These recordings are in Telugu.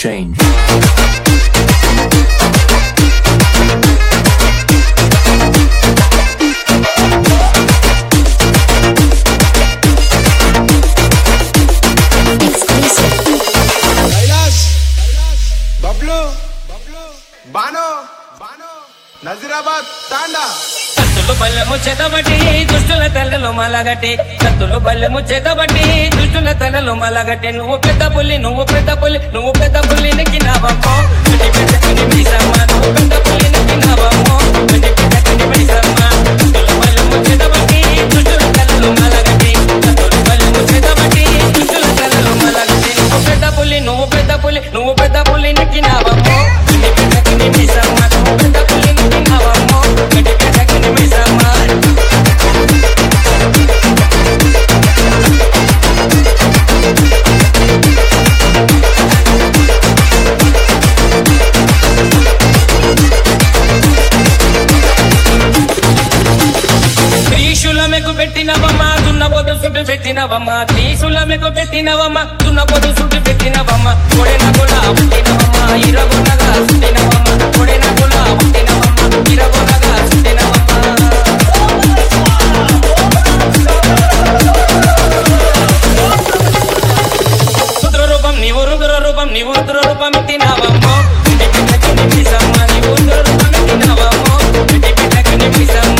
change. Exclusive. కైలాష్ బబ్లు బానో బానో నజీరాబాద్ తాండా కత్తులు బల్లెము చెదబట్టి దుష్టుల తలలో మలగట్టి కత్తులు బల్లెము చెదబట్టి దుష్టుల తలలో మలగట్టి నువ్వు పెద్ద పుల్లి నువ్వు పెద్ద పుల్లి నువ్వు పెద్ద పుల్లి నెక్కినావమ్మో కటి పెద్ద కటి మైసమ్మ నువ్వు పెద్ద పుల్లి నెక్కినావమ్మో కటి పెద్ద కటి మైసమ్మ కత్తులు బల్లెము చెదబట్టి దుష్టుల తలలో మలగట్టి కత్తులు బల్లెము చెదబట్టి దుష్టుల తలలో మలగట్టి నువ్వు పెద్ద పుల్లి నువ్వు పెద్ద పుల్లి నువ్వు పెద్ద పుల్లి నెక్కినావమ్మో కటి పెద్ద కటి మైసమ్మ నువ్వు పెద్ద పుల్లి నెక్కినావమ్మో కటి పెద్ద కటి మైసమ్మ త్రిశూలమెకు పెట్టినవమ్మ దున్న పొదు సుట్టు పెట్టినవమ్మ త్రిశూలమెకు పెట్టినవమ్మ దున్న పొదు సుట్టు పెట్టినవమ్మ కొడెన గుణ పుట్టినవమ్మ ఇరగొనగా సుట్టినవమ్మ కొడెన గుణ పుట్టినవమ్మ ఇరగొనగా సుట్టినవమ్మ రుద్ర రూపం నీవు రుద్ర రూపం నీవు రుద్ర రూపం ఎత్తినావమ్మో ఇంటి బిడ్డకి నిమిసమ్మ నీవు రుద్ర రూపం ఎత్తినావమ్మో ఇంటి బిడ్డకి నిమిసమ్మ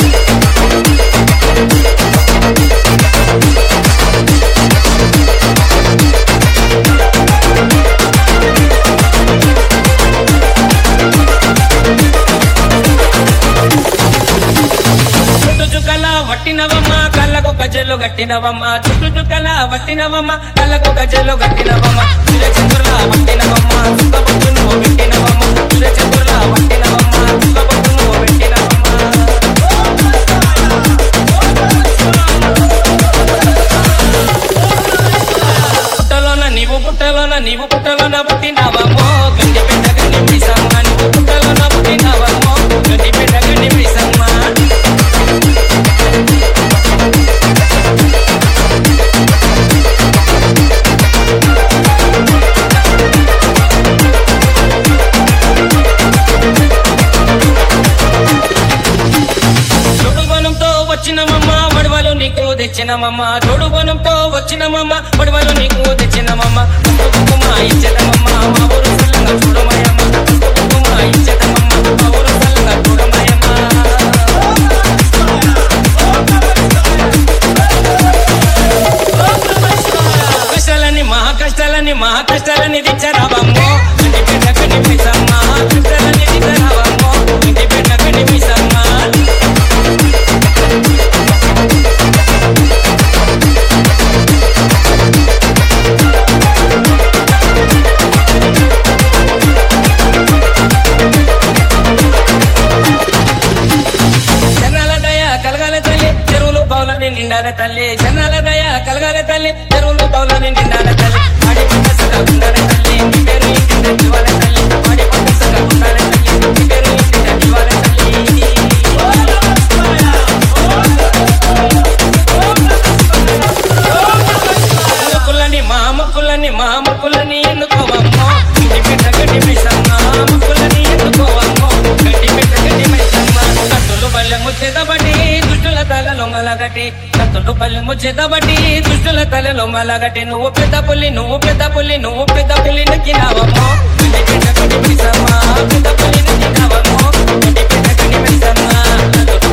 చుట్టు చుక్కల వట్టినవమ్మ కళ్ళకు గజ్జలు గట్టినవమ్మ చుట్టు చుక్కల వట్టినవమ్మ కళ్ళకు గజ్జలు గట్టినవమ్మ సూర్యచంద్రుల వట్టినవమ్మ సుఖపట్టు నువ్వు పెట్టినవమ్మ సూర్యచంద్రుల వట్టినవమ్మ సుఖపట్టు నువ్వు పెట్టినవమ్మ పుట్టలోన నీవు పుట్టలోన నీవు పుట్టలోన పుట్టినవమ్మో గండి పెట్ట గండి పిసమ్మ నీవు పుట్టలోన పుట్టినవమ్మో గండి పెట్ట గండి పిసమ్మ తోడుగుణంతో వచ్చినమమ్మ వడవలు నీకు తెచ్చినమమ్మ తోడుగుణంతో వచ్చినమమ్మ వడవలు నీకు తెచ్చినమమ్మ కుంకుమ ఇచ్చదమమ్మ మా ఊరు సల్లంగా చూడమయమ్మ కుంకుమ ఇచ్చదమమ్మ మా ఊరు సల్లంగా చూడమయమ్మ కష్టాలని మహా కష్టాలని మహా కష్టాలని తెచ్చరావమ్మో ఇంటి బిడ్డ కనిపిసమ్మ కష్టాలని తెచ్చరావమ్మో ఇంటి బిడ్డ కనిపిసమ్మ జనాల దయ కలగాల తల్లి చెరువులు పౌలని నిండాల తల్లి జనాల దయ కలగాల తల్లి చెరువులు పౌలని నిండాల తల్లి ఆడి పంట సగా ఉండాల తల్లి నీ పేరు ఇంటి జీవాల తల్లి ఆడి పంట సగా ఉండాల తల్లి నీ పేరు ఇంటి జీవాల తల్లి ముక్కులని మా ముక్కులని మా ముక్కులని ఎన్నుకోవమ్మో ఇంటి బిడ్డ గడ్డి మిసమ్మ ముక్కులని ఎన్నుకోవమ్మో గడ్డి బిడ్డ గడ్డి మిసమ్మ కత్తులు పల్లె ముచ్చేదబట్టి దుష్టుల తలలో మలగట్టి కత్తులు పల్లె ముచ్చేదబట్టి దుష్టుల తలలో మలగట్టి నువ్వు పెద్ద పుల్లి నువ్వు పెద్ద పుల్లి నువ్వు పెద్ద పుల్లి నక్కినావమ్మో గడ్డి బిడ్డ గడ్డి మిసమ్మ పెద్ద పుల్లి నక్కినావమ్మో గడ్డి బిడ్డ గడ్డి మిసమ్మ కత్తులు